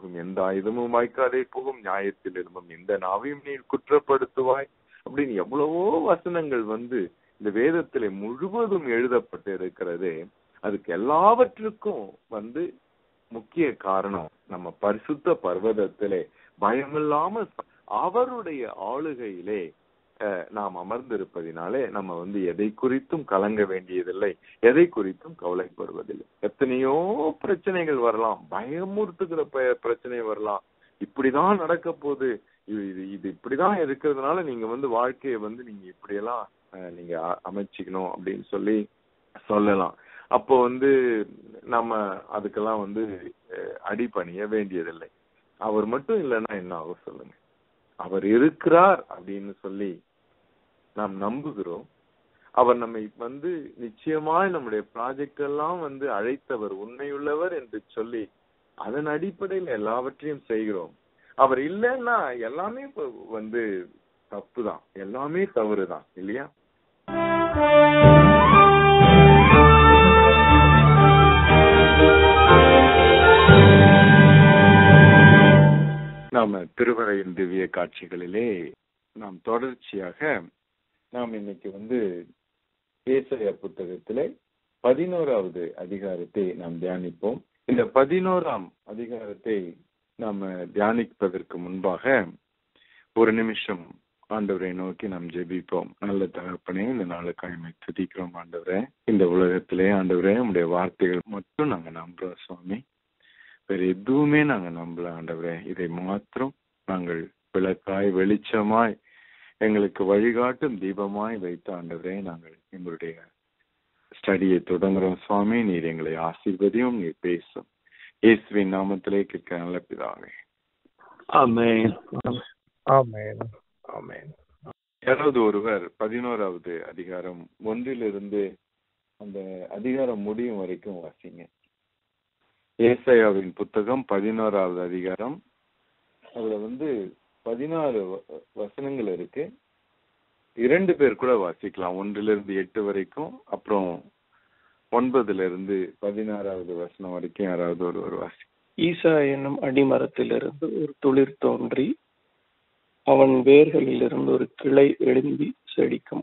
இருக்கும் எந்த ஆயுதமும் வாய்க்காதே போகும் நியாயத்தில் எழும்பும் எந்த நாவையும் நீ குற்றப்படுத்துவாய் அப்படின்னு எவ்வளவோ வசனங்கள் வந்து இந்த வேதத்திலே முழுவதும் எழுதப்பட்டு இருக்கிறது அதுக்கு எல்லாவற்றுக்கும் வந்து முக்கிய காரணம் நம்ம பரிசுத்த பர்வதத்திலே பயமில்லாம அவருடைய ஆளுகையிலே அஹ், நாம் அமர்ந்திருப்பதினாலே நம்ம வந்து எதை குறித்தும் கலங்க வேண்டியதில்லை எதை குறித்தும் கவலைப்படுவதில்லை எத்தனையோ பிரச்சனைகள் வரலாம் பயமுறுத்துகிற ப- பிரச்சனை வரலாம் இப்படிதான் நடக்க போகுது இது இது இது இப்படிதான் இருக்கிறதுனால நீங்க வந்து வாழ்க்கையை வந்து நீங்க இப்படியெல்லாம் அஹ், நீங்க அ- அமைச்சுக்கணும் அப்படின்னு சொல்லி சொல்லலாம் அப்போ வந்து நம்ம அதுக்கெல்லாம் வந்து அஹ், அடிபணிய வேண்டியதில்லை அவர் மட்டும் இல்லைன்னா என்ன ஆகும் சொல்லுங்க அவர் இருக்கிறார் அப்படின்னு சொல்லி நாம் நம்புகிறோம் அவர் நம்மை வந்து நிச்சயமாய் நம்முடைய ப்ராஜெக்ட் எல்லாம் வந்து அழைத்தவர் உண்மையுள்ளவர் என்று சொல்லி அதன் அடிப்படையில் எல்லாவற்றையும் செய்கிறோம் அவர் இல்லைன்னா எல்லாமே இப்ப வந்து தப்பு தான் எல்லாமே தவறு தான் இல்லையா நாம திருவரையின் திவ்ய காட்சிகளிலே நாம் தொடர்ச்சியாக நாம் இன்னைக்கு வந்து ஏசாயா புத்தகத்திலே பதினோராவது அதிகாரத்தை நாம் தியானிப்போம் இந்த பதினோராம் அதிகாரத்தை நாம தியானிப்பதற்கு முன்பாக ஒரு நிமிஷம் ஆண்டவரை நோக்கி நாம் ஜெபிப்போம் நல்ல தகப்பனே இந்த நாளுக்காய்மை துதிக்கிறோம் ஆண்டவரே இந்த உலகத்திலே ஆண்டவரே உங்களுடைய வார்த்தைகள் மட்டும் நாங்க நம்புறோம் சுவாமி வேற எதுவுமே நாங்க நம்பல ஆண்டவரே இதை மாத்திரம் நாங்கள் விளக்காய் வெளிச்சமாய் எங்களுக்கு வழிகாட்டும் தீபமாய் வைத்த ஆண்டவரே நாங்கள் எங்களுடைய ஸ்டடியை தொடங்குறோம் சுவாமி நீர் எங்களை ஆசீர்வதியும் நீர் பேசும் இயேசுவின் நாமத்திலே கேட்க நல்ல பிதாவே ஆமென் ஆமென் ஆமென் யாராவது ஒருவர் பதினோராவது அதிகாரம் ஒன்றிலிருந்து அந்த அதிகாரம் முடியும் வரைக்கும் வாசிங்க ஏசாயாவின் புத்தகம் பதினோராவது அதிகாரம் அதுல வந்து பதினாறு வ- வசனங்கள் இருக்கு இரண்டு பேர் கூட வாசிக்கலாம் ஒன்றிலிருந்து எட்டு வரைக்கும் அப்புறம் ஒன்பதுல இருந்து பதினாறாவது வசனம் வரைக்கும் யாராவது ஒருவர் வாசி ஈசா என்னும் அடிமரத்திலிருந்து ஒரு துளிர் தோன்றி அவன் வேர்களிலிருந்து ஒரு கிளை எழும்பி செழிக்கும்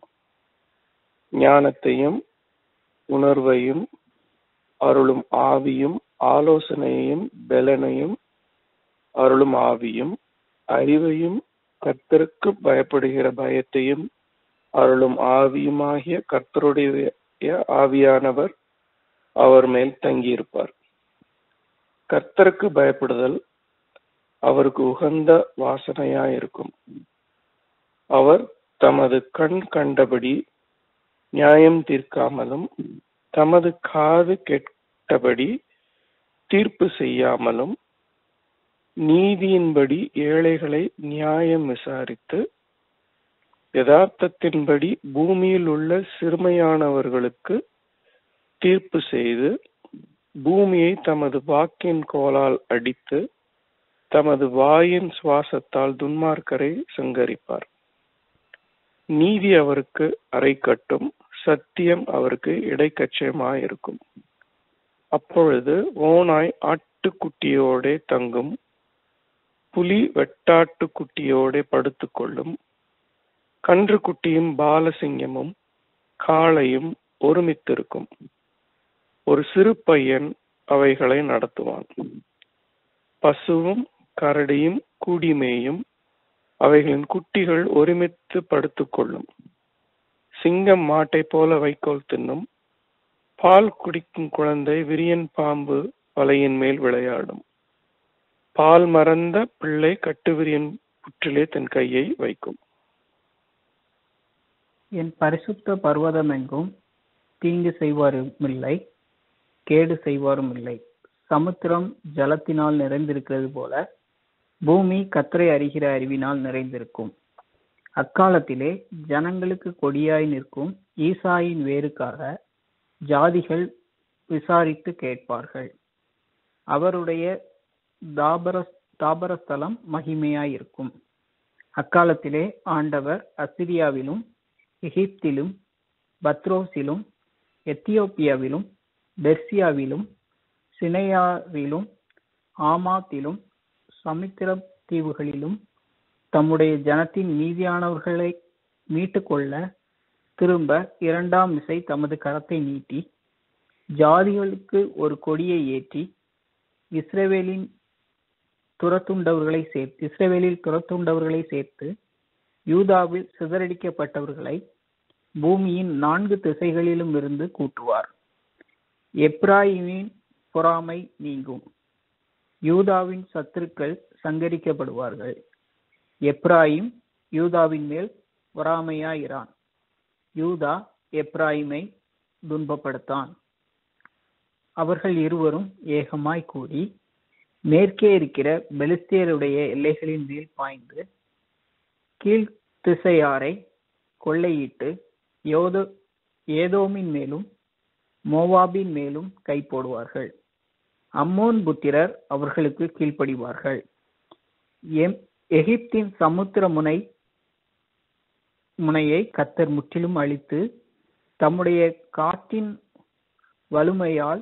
ஞானத்தையும் உணர்வையும் அருளும் ஆவியும் ஆலோசனையையும் பெலனையும் அருளும் ஆவியும் அறிவையும் கர்த்தருக்கு பயப்படுகிற பயத்தையும் அருளும் ஆவியுமாகிய கர்த்தருடைய ஆவியானவர் அவர் மேல் தங்கியிருப்பார் கர்த்தருக்கு பயப்படுதல் அவருக்கு உகந்த வாசனையாயிருக்கும் அவர் தமது கண் கண்டபடி நியாயம் தீர்க்காமலும் தமது காது கேட்டபடி தீர்ப்பு செய்யாமலும் நீதியின்படி ஏழைகளை நியாயம் விசாரித்து யதார்த்தத்தின்படி பூமியில் உள்ள சிறுமையானவர்களுக்கு தீர்ப்பு செய்து பூமியை தமது வாக்கின் கோலால் அடித்து தமது வாயின் சுவாசத்தால் துன்மார்க்கரை சங்கரிப்பார் நீதி அவருக்கு அரை கட்டும் சத்தியம் அவருக்கு இடைக்கச்சயமாயிருக்கும் அப்பொழுது ஓனாய் ஆட்டுக்குட்டியோடே தங்கும் புலி வெட்டாட்டுக்குட்டியோடே படுத்துக்கொள்ளும் கன்றுக்குட்டியும் பாலசிங்கமும் காளையும் ஒருமித்திருக்கும் ஒரு சிறு பையன் அவைகளை நடத்துவான் பசுவும் கரடியும் கூடிமேயும் அவைகளின் குட்டிகள் ஒருமித்து படுத்துக்கொள்ளும் சிங்கம் மாட்டை போல வைக்கோல் தின்னும் பால் குடிக்கும் குழந்தை விரியன் பாம்பு வலையின் மேல் விளையாடும் பால் மறந்த பிள்ளை கட்டுவிரியன் புற்றிலே தன் கையை வைக்கும் என் பரிசுத்த பர்வதமெங்கும் தீங்கு செய்வாருமில்லை கேடு செய்வாரும் இல்லை சமுத்திரம் ஜலத்தினால் நிறைந்திருக்கிறது போல பூமி கத்தரை அறிகிற அறிவினால் நிறைந்திருக்கும் அக்காலத்திலே ஜனங்களுக்கு கொடியாய் நிற்கும் ஈசாயின் வேருக்காக ஜாதிகள் விசாரித்து கேட்பார்கள் அவருடைய தாபர தாபரஸ்தலம் மகிமையாயிருக்கும் அக்காலத்திலே ஆண்டவர் அசிரியாவிலும் எகிப்திலும் பத்ரோஸிலும் எத்தியோப்பியாவிலும் பெர்சியாவிலும் சினையாவிலும் ஆமாத்திலும் சமுத்திர தீவுகளிலும் தம்முடைய ஜனத்தின் மீதியானவர்களை மீட்டுக் கொள்ள திரும்ப இரண்டாம் விசை தமது கரத்தை நீட்டி ஜாதிகளுக்கு ஒரு கொடியை ஏற்றி இஸ்ரவேலின் துரத்துண்டவர்களை சேர்த்து இஸ்ரவேலில் துரத்துண்டவர்களை சேர்த்து யூதாவில் சிதறடிக்கப்பட்டவர்களை பூமியின் நான்கு திசைகளிலும் இருந்து கூட்டுவார் எப்ராயிமின் பொறாமை நீங்கும் யூதாவின் சத்துருக்கள் சங்கரிக்கப்படுவார்கள் எப்ராயிம் யூதாவின் மேல் பொறாமையாயிரான் யூதா எப்ராயிமை துன்பப்படுத்தான் அவர்கள் இருவரும் ஏகமாய் கூடி மேற்கே இருக்கிற பெலிஸ்தியருடைய எல்லைகளின் மேல் பாய்ந்து கீழ் திசையாரை கொள்ளையிட்டு யோதோ ஏதோமின் மேலும் மோவாபின் மேலும் கை போடுவார்கள் அம்மோன் புத்திரர் அவர்களுக்கு கீழ்ப்படிவார்கள் எம் எகிப்தின் சமுத்திர முனை முனையை கத்தர் முற்றிலும் அழித்து தம்முடைய காற்றின் வலுமையால்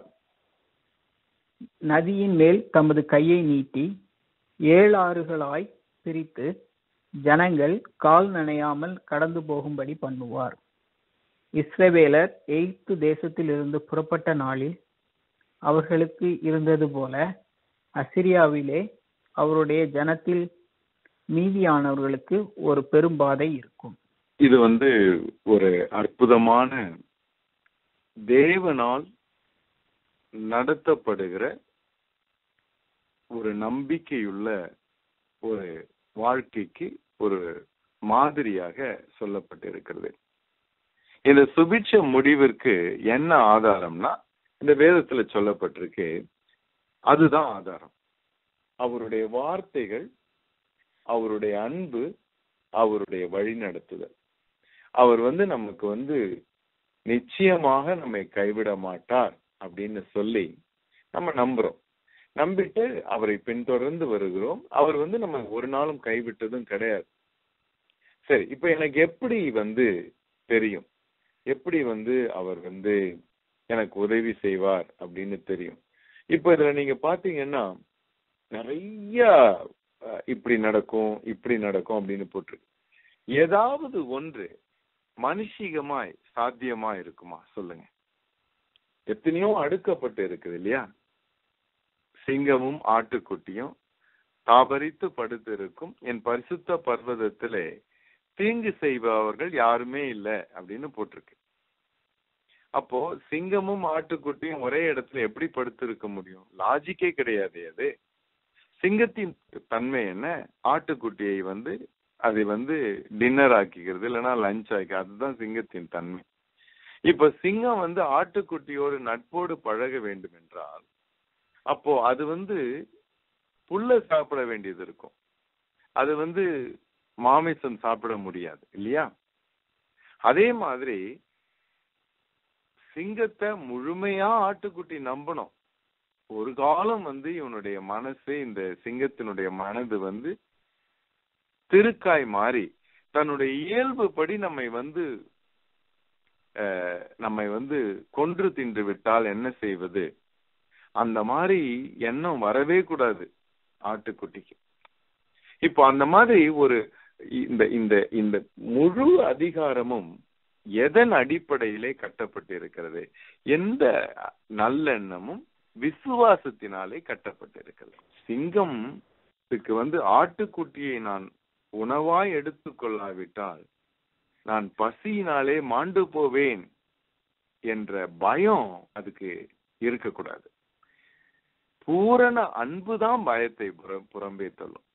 நதியின் மேல் தமது கையை நீட்டி ஏழு ஆறுகளாய் பிரித்து ஜனங்கள் கால் நனையாமல் கடந்து போகும்படி பண்ணுவார் இஸ்ரவேலர் எய்த்து தேசத்தில் இருந்து புறப்பட்ட நாளில் அவர்களுக்கு இருந்தது போல அசிரியாவிலே அவருடைய ஜனத்தில் மீதியானவர்களுக்கு ஒரு பெரும்பாதை இருக்கும் இது வந்து ஒரு அற்புதமான தேவனால் நடத்தப்படுகிற ஒரு நம்பிக்கையுள்ள ஒரு வாழ்க்கைக்கு ஒரு மாதிரியாக சொல்லப்பட்டிருக்கிறது இந்த சுபிட்ச முடிவிற்கு என்ன ஆதாரம்னா இந்த வேதத்துல சொல்லப்பட்டிருக்கு அதுதான் ஆதாரம் அவருடைய வார்த்தைகள் அவருடைய அன்பு அவருடைய வழிநடத்துதல் அவர் வந்து நமக்கு வந்து நிச்சயமாக நம்மை கைவிட மாட்டார் அப்படின்னு சொல்லி நம்ம நம்புறோம் நம்பிட்டு அவரை பின்தொடர்ந்து வருகிறோம் அவர் வந்து நம்ம ஒரு நாளும் கைவிட்டதும் கிடையாது சரி இப்ப எனக்கு எப்படி வந்து தெரியும் எப்படி வந்து அவர் வந்து எனக்கு உதவி செய்வார் அப்படின்னு தெரியும் இப்ப இதுல நீங்க பாத்தீங்கன்னா நிறைய அஹ், இப்படி நடக்கும் இப்படி நடக்கும் அப்படின்னு போட்டிருக்கு ஏதாவது ஒன்று மனுஷிகமாய் சாத்தியமா இருக்குமா சொல்லுங்க எத்தனையோ அடுக்கப்பட்டு இருக்குது இல்லையா சிங்கமும் ஆட்டுக்குட்டியும் தாபரித்து படுத்திருக்கும் என் பரிசுத்த பர்வதத்திலே தீங்கு செய்பவர்கள் யாருமே இல்லை அப்படின்னு போட்டிருக்கு அப்போ சிங்கமும் ஆட்டுக்குட்டியும் ஒரே இடத்துல எப்படி படுத்திருக்க முடியும் லாஜிக்கே கிடையாது அது சிங்கத்தின் தன்மை என்ன ஆட்டுக்குட்டியை வந்து அதை வந்து டின்னர் ஆக்கிக்கிறது இல்லைன்னா லஞ்ச் ஆக்கி அதுதான் சிங்கத்தின் தன்மை இப்ப சிங்கம் வந்து ஆட்டுக்குட்டியோடு நட்போடு பழக வேண்டும் என்றால் அப்போ அது வந்து புல்ல சாப்பிட வேண்டியது இருக்கும் அது வந்து மாமிசம் சாப்பிட முடியாது இல்லையா அதே மாதிரி சிங்கத்தை முழுமையா ஆட்டுக்குட்டி நம்பணும் ஒரு காலம் வந்து இவனுடைய மனசு இந்த சிங்கத்தினுடைய மனது வந்து திருக்காய் மாறி தன்னுடைய இயல்புப்படி நம்மை வந்து அஹ், நம்மை வந்து கொன்று தின்று விட்டால் என்ன செய்வது அந்த மாதிரி எண்ணம் வரவே கூடாது ஆட்டுக்குட்டிக்கு இப்போ அந்த மாதிரி ஒரு இந்த இந்த இந்த முழு அதிகாரமும் எதன் அடிப்படையிலே கட்டப்பட்டிருக்கிறது எந்த நல்லெண்ணமும் விசுவாசத்தினாலே கட்டப்பட்டிருக்கிறது சிங்கம்க்கு வந்து ஆட்டுக்குட்டியை நான் உணவாய் எடுத்துக்கொள்ளாவிட்டால் நான் பசியினாலே மாண்டு போவேன் என்ற பயம் அதுக்கு இருக்கக்கூடாது பூரண அன்புதான் பயத்தை புற- புறம்பே தள்ளும்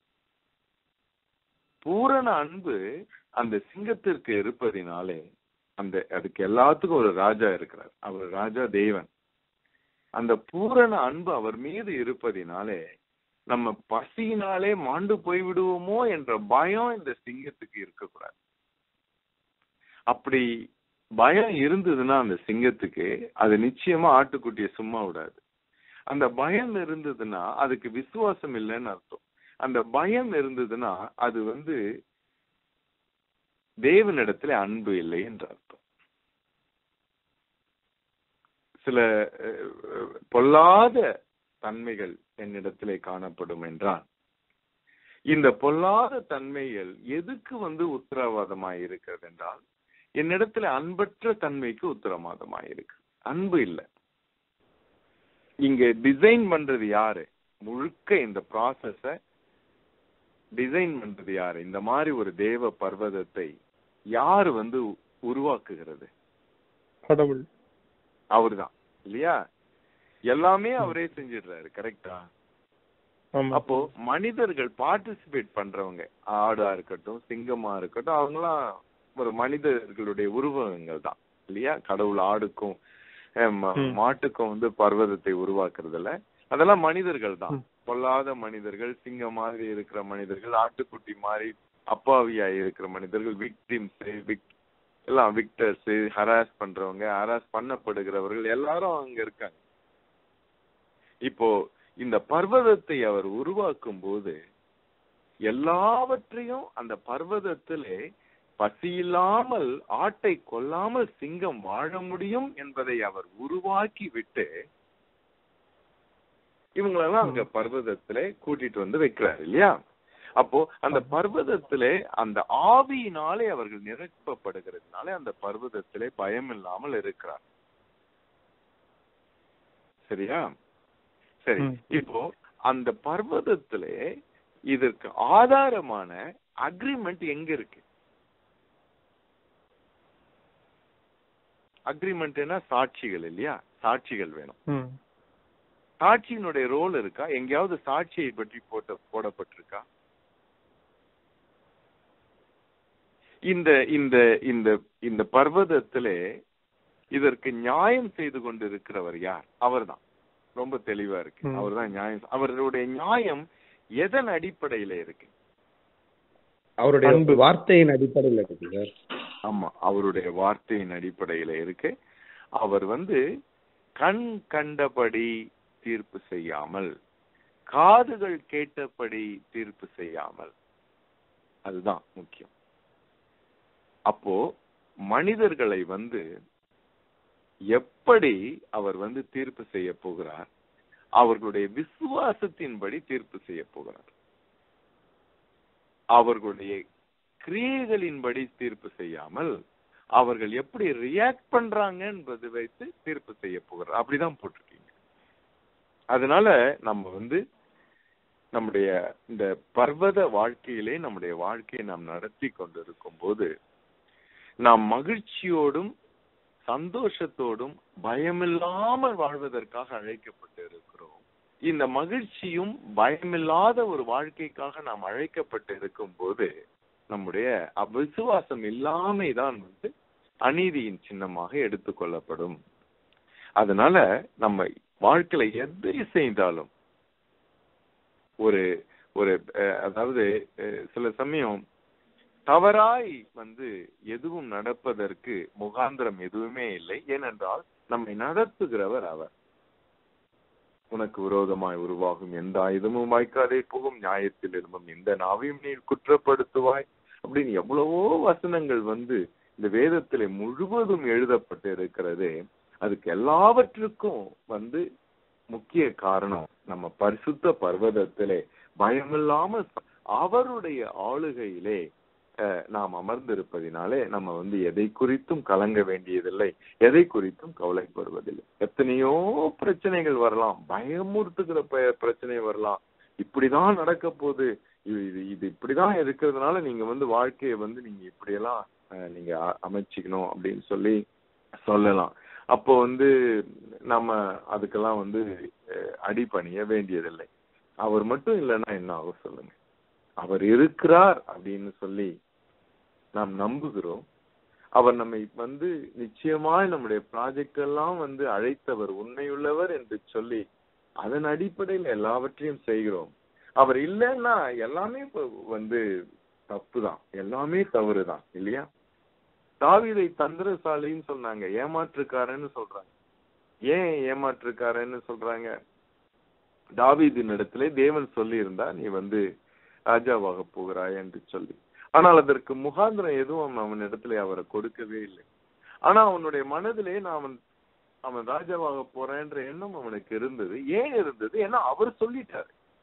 பூரண அன்பு அந்த சிங்கத்திற்கு இருப்பதினாலே அந்த அதுக்கு எல்லாத்துக்கும் ஒரு ராஜா இருக்கிறார் அவர் ராஜா தேவன் அந்த பூரண அன்பு அவர் மீது இருப்பதினாலே நம்ம பசியினாலே மாண்டு போய் விடுவோமோ என்ற பயம் இந்த சிங்கத்துக்கு இருக்கக்கூடாது அப்படி பயம் இருந்ததுன்னா அந்த சிங்கத்துக்கு அது நிச்சயமா ஆட்டுக்குட்டியை சும்மா விடாது அந்த பயம் இருந்ததுன்னா அதுக்கு விசுவாசம் இல்லைன்னு அர்த்தம் அந்த பயம் இருந்ததுன்னா அது வந்து தேவனிடத்துல அன்பு இல்லை என்று அர்த்தம் சில அஹ், பொல்லாத தன்மைகள் என்னிடத்திலே காணப்படும் என்றால் இந்த பொல்லாத தன்மைகள் எதுக்கு வந்து உத்தரவாதமாய் இருக்கிறது என்றால் என்னிடத்துல அன்பற்ற தன்மைக்கு உத்தரவாதமாய் இருக்கு அன்பு இல்லை இங்க டிசைன் பண்றது யாரு முழுக்க இந்த ப்ராசஸ டிசைன் பண்றது யாரு இந்த மாதிரி ஒரு தேவ பர்வதத்தை யாரு வந்து உருவாக்குகிறது கடவுள் அவர்தான் இல்லையா எல்லாமே அவரே செஞ்சிடுறாரு கரெக்டா ஆமா அப்போ மனிதர்கள் பார்ட்டிசிபேட் பண்றவங்க ஆடா இருக்கட்டும் சிங்கமா இருக்கட்டும் அவங்களாம் ஒரு மனிதர்களுடைய உருவகங்கள் தான் இல்லையா கடவுள் ஆடுக்கும் அஹ், ம- ம். மாட்டுக்கும் வந்து பர்வதத்தை உருவாக்குறதுல அதெல்லாம் மனிதர்கள் தான் ம். பொல்லாத மனிதர்கள் சிங்கம் மாதிரி இருக்கிற மனிதர்கள் ஆட்டுக்குட்டி மாதிரி அப்பாவியா இருக்கிற மனிதர்கள் விக்டிம்ஸ் எல்லாம் விக்டர்ஸ் ஹராஸ் பண்றவங்க ஹராஸ் பண்ணப்படுகிறவர்கள் எல்லாரும் அங்க இருக்காங்க இப்போ இந்த பர்வதத்தை அவர் உருவாக்கும் போது எல்லாவற்றையும் அந்த பர்வதத்திலே பசியில்லாமல் ஆட்டை கொல்லாமல் சிங்கம் வாழ முடியும் என்பதை அவர் உருவாக்கி விட்டு இவங்களெல்லாம் அங்க பர்வதத்திலே கூட்டிட்டு வந்து வைக்கிறார் இல்லையா அப்போ அந்த பர்வதத்திலே அந்த ஆவியினாலே அவர்கள் நிரப்பப்படுகிறதுனாலே அந்த பர்வதத்திலே பயம் இல்லாமல் இருக்கிறார் சரியா சரி ம். இப்போ அந்த பர்வதத்திலே இதற்கு ஆதாரமான அக்ரிமெண்ட் எங்க இருக்கு அக்ரிமெண்ட்னா சாட்சிகள் இல்லையா சாட்சிகள் வேணும் ம். சாட்சியினுடைய ரோல் இருக்கா எங்கேயாவது சாட்சியை பற்றி போட்ட போடப்பட்டிருக்கா இந்த இந்த இந்த இந்த பர்வதத்திலே இதற்கு நியாயம் செய்து கொண்டு இருக்கிறவர் யார் அவர்தான் ரொம்ப தெளிவா இருக்கு ம். அவர்தான் நியாயம் அவருடைய நியாயம் எதன் அடிப்படையில இருக்கு அவருடைய அன்பு. வார்த்தையின் அடிப்படையில் இருக்கு சார் ஆமா அவருடைய வார்த்தையின் அடிப்படையில இருக்கு அவர் வந்து கண் கண்டபடி தீர்ப்பு செய்யாமல் காதுகள் கேட்டபடி தீர்ப்பு செய்யாமல் அதுதான் முக்கியம் அப்போ மனிதர்களை வந்து எப்படி அவர் வந்து தீர்ப்பு செய்ய போகிறார் அவர்களுடைய விசுவாசத்தின்படி தீர்ப்பு செய்ய போகிறார் அவர்களுடைய கிரியைகளின்படி தீர்ப்பு செய்யாமல் அவர்கள் எப்படி ரியாக்ட் பண்றாங்க என்பது வைத்து தீர்ப்பு செய்ய போகிறார் அப்படிதான் போட்டிருக்கீங்க அதனால நம்ம வந்து நம்முடைய இந்த பர்வத வாழ்க்கையிலே நம்முடைய வாழ்க்கையை நாம் நடத்தி கொண்டிருக்கும் போது நாம் மகிழ்ச்சியோடும் சந்தோஷத்தோடும் பயமில்லாமல் வாழ்வதற்காக அழைக்கப்பட்டு இருக்கிறோம் இந்த மகிழ்ச்சியும் பயமில்லாத ஒரு வாழ்க்கைக்காக நாம் அழைக்கப்பட்டு இருக்கும் போது நம்முடைய அவிசுவாசம் இல்லாமை தான் வந்து அநீதியின் சின்னமாக எடுத்துக்கொள்ளப்படும் அதனால நம்ம வாழ்க்கையில எதை செய்தாலும் ஒரு ஒரு அஹ், அதாவது அஹ், சில சமயம் தவறாய் வந்து எதுவும் நடப்பதற்கு முகாந்திரம் எதுவுமே இல்லை ஏனென்றால் நம்மை நடத்துகிறவர் அவர் உனக்கு விரோதமாய் உருவாகும் எந்த ஆயுதமும் வாய்க்காதே போகும் நியாயத்தில் இருந்தும் எந்த நாவையும் நீ குற்றப்படுத்துவாய் அப்படின்னு எவ்வளவோ வசனங்கள் வந்து இந்த வேதத்திலே முழுவதும் எழுதப்பட்டு இருக்கிறது அதுக்கு எல்லாவற்றுக்கும் வந்து முக்கிய காரணம் நம்ம பரிசுத்த பர்வதத்திலே பயமில்லாமல் அவருடைய ஆளுகையிலே அஹ், நாம் அமர்ந்திருப்பதினாலே நம்ம வந்து எதை குறித்தும் கலங்க வேண்டியதில்லை எதை குறித்தும் கவலைப்படுவதில்லை எத்தனையோ பிரச்சனைகள் வரலாம் பயமுறுத்துகிற ப- பிரச்சனை வரலாம் இப்படிதான் நடக்க போகுது இது இது இது இப்படிதான் இருக்கிறதுனால நீங்க வந்து வாழ்க்கையை வந்து நீங்க இப்படியெல்லாம் அஹ், நீங்க அ- அமைச்சிக்கணும் அப்படின்னு சொல்லி சொல்லலாம் அப்போ வந்து நம்ம அதுக்கெல்லாம் வந்து அஹ், அடிபணிய வேண்டியதில்லை அவர் மட்டும் இல்லைன்னா என்ன ஆகும் சொல்லுங்க அவர் இருக்கிறார் அப்படின்னு சொல்லி நாம் நம்புகிறோம் அவர் நம்மை வந்து நிச்சயமாய் நம்முடைய ப்ராஜெக்ட் எல்லாம் வந்து அழைத்தவர் உண்மையுள்ளவர் என்று சொல்லி அதன் அடிப்படையில் எல்லாவற்றையும் செய்கிறோம் அவர் இல்லைன்னா எல்லாமே இப்ப வந்து தப்பு தான் எல்லாமே தவறு தான் இல்லையா தாவீதை தந்திரசாலின்னு சொன்னாங்க ஏமாற்றுக்காரன்னு சொல்றாங்க ஏன் ஏமாற்றுக்காரன்னு சொல்றாங்க தாவீதின் இடத்திலே தேவன் சொல்லி இருந்தா நீ வந்து ராஜாவாக போகிறாய் என்று சொல்லி ஆனால் அதற்கு முகாந்திரம் எதுவும் அவன் இடத்துல அவரை கொடுக்கவே இல்லை ஆனா அவனுடைய மனதிலே நான் அவன் அவன் ராஜாவாக போறேன்ற எண்ணம் அவனுக்கு இருந்தது ஏன் இருந்தது ஏன்னா அவர் சொல்லிட்டாரு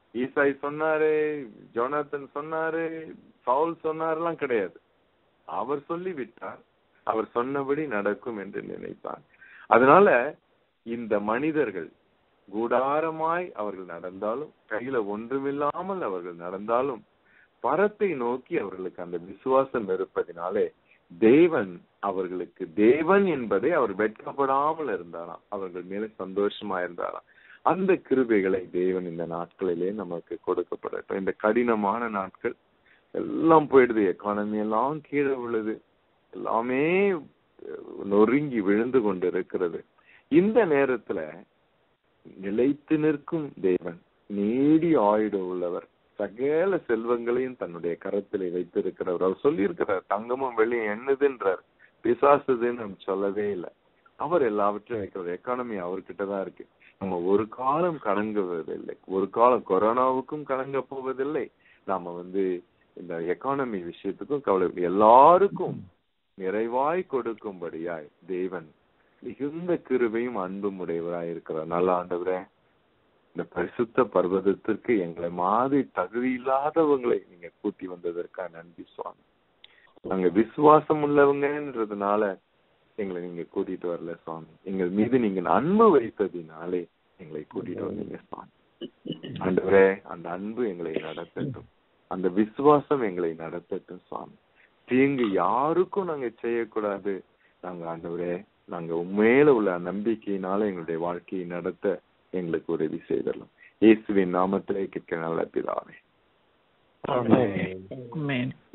ஈசாய் சொன்னாரு ஜோனாத்தன் சொன்னாரு பவுல் சொன்னாரெல்லாம் கிடையாது அவர் சொல்லி விட்டார் அவர் சொன்னபடி நடக்கும் என்று நினைத்தார் அதனால இந்த மனிதர்கள் கூடாரமாய் அவர்கள் நடந்தாலும் கையில ஒன்றுமில்லாமல் அவர்கள் நடந்தாலும் பரத்தை நோக்கி அவர்களுக்கு அந்த விசுவாசம் இருப்பதினாலே தேவன் அவர்களுக்கு தேவன் என்பதை அவர் வெட்கப்படாமல் இருந்தாராம் அவர்கள் மேல சந்தோஷமா இருந்தாராம் அந்த கிருபைகளை தேவன் இந்த நாட்களிலே நமக்கு கொடுக்கப்படட்டும் இந்த கடினமான நாட்கள் எல்லாம் போயிடுது எக்கானமி எல்லாம் கீழே விழுது எல்லாமே நொறுங்கி விழுந்து கொண்டு இருக்கிறது இந்த நேரத்துல நிலைத்து நிற்கும் தேவன் நீடி ஆயுட உள்ளவர் சகல செல்வங்களையும் தன்னுடைய கரத்திலே வைத்திருக்கிறவர் அவர் சொல்லியிருக்கிறார் தங்கமும் வெளியும் எண்ணுதுன்றார் பிசாசுதுன்னு நம்ம சொல்லவே இல்லை அவர் எல்லாவற்றையும் வைக்கிறார் எக்கானமி அவர்கிட்ட தான் இருக்கு நம்ம ஒரு காலம் கலங்குவதில்லை ஒரு காலம் கொரோனாவுக்கும் கலங்க போவதில்லை நாம வந்து இந்த எக்கானமி விஷயத்துக்கும் கவலை எல்லாருக்கும் நிறைவாய் கொடுக்கும்படியாய் தேவன் மிகுந்த கிருபையும் அன்பும் உடையவராய் இருக்கிறார் நல்ல ஆண்டவரே இந்த பரிசுத்த பர்வதத்திற்கு எங்களை மாதிரி தகுதி இல்லாதவங்களை நீங்க கூட்டி வந்ததற்காக நன்றி சுவாமி நாங்க விசுவாசம் உள்ளவங்கன்றதுனால எங்களை நீங்க கூட்டிட்டு வரல சுவாமி எங்கள் மீது நீங்க அன்பு வைத்ததினாலே எங்களை கூட்டிட்டு வந்தீங்க சுவாமி ஆண்டவரே அந்த அன்பு எங்களை நடத்தட்டும் அந்த விசுவாசம் எங்களை நடத்தட்டும் சுவாமி தீங்கு யாருக்கும் நாங்க செய்யக்கூடாது நாங்க ஆண்டவரே நாங்க உண்மையில உள்ள நம்பிக்கையினால எங்களுடைய வாழ்க்கையை நடத்த எங்களுக்கு உதவி செய்தரலாம் இயேசுவின் நாமத்திலே கேட்க நல்ல பிதாவே ஆமென். Amen.